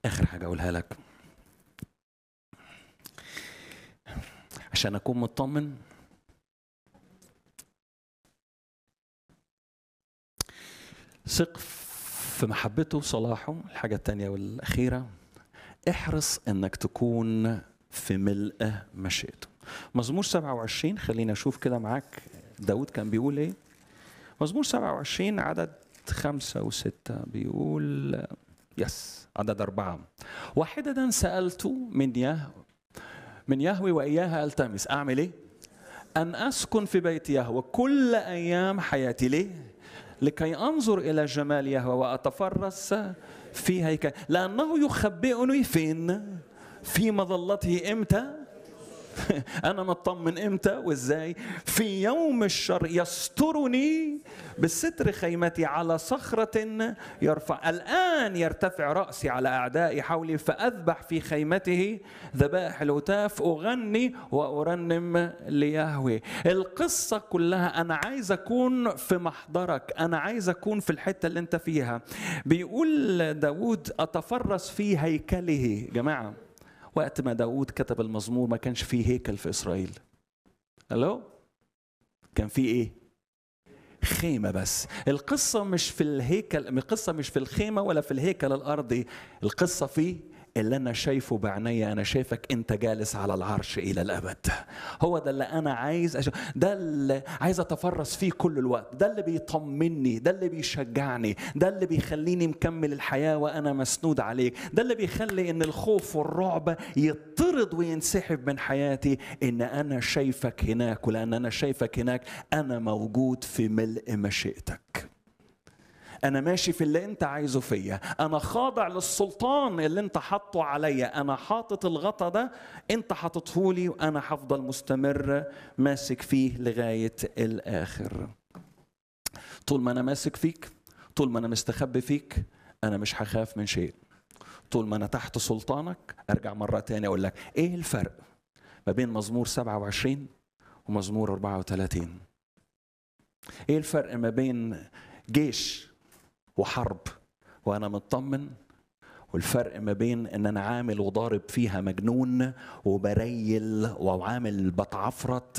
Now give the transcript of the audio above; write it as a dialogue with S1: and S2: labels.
S1: اخر حاجه اقولها لك عشان اكون مطمن ثق في محبته وصلاحه الحاجة التانية والأخيرة احرص انك تكون في ملء مشيئته مزمور 27 خلينا نشوف كده معاك داود كان بيقول ايه مزمور 27 عدد خمسة وستة بيقول يس عدد أربعة واحدة سألت من يهوه من يهوي وإياها ألتمس أعمل إيه؟ أن أسكن في بيت يهوه كل أيام حياتي ليه؟ لكي أنظر إلى جمال يهوه وأتفرس في هيكل لأنه يخبئني فين؟ في مظلته إمتى؟ أنا مطمن إمتى وإزاي؟ في يوم الشر يسترني بستر خيمتي على صخرة يرفع الآن يرتفع رأسي على أعدائي حولي فأذبح في خيمته ذبائح الهتاف أغني وأرنم ليهوي القصة كلها أنا عايز أكون في محضرك أنا عايز أكون في الحتة اللي أنت فيها بيقول داود أتفرس في هيكله جماعة وقت ما داود كتب المزمور ما كانش فيه هيكل في إسرائيل ألو كان فيه إيه خيمة بس القصة مش في الهيكل القصة مش في الخيمة ولا في الهيكل الأرضي القصة في اللي أنا شايفه بعيني أنا شايفك أنت جالس على العرش إلى الأبد هو ده اللي أنا عايز أشوف ده اللي عايز أتفرس فيه كل الوقت ده اللي بيطمني ده اللي بيشجعني ده اللي بيخليني مكمل الحياة وأنا مسنود عليك ده اللي بيخلي إن الخوف والرعب يطرد وينسحب من حياتي إن أنا شايفك هناك ولأن أنا شايفك هناك أنا موجود في ملء مشيئتك انا ماشي في اللي انت عايزه فيا انا خاضع للسلطان اللي انت حاطه عليا انا حاطط الغطا ده انت حاططه لي وانا هفضل مستمر ماسك فيه لغايه الاخر طول ما انا ماسك فيك طول ما انا مستخبي فيك انا مش هخاف من شيء طول ما انا تحت سلطانك ارجع مره تاني اقول لك ايه الفرق ما بين مزمور 27 ومزمور 34 ايه الفرق ما بين جيش وحرب وانا مطمن والفرق ما بين ان انا عامل وضارب فيها مجنون وبريل وعامل بتعفرت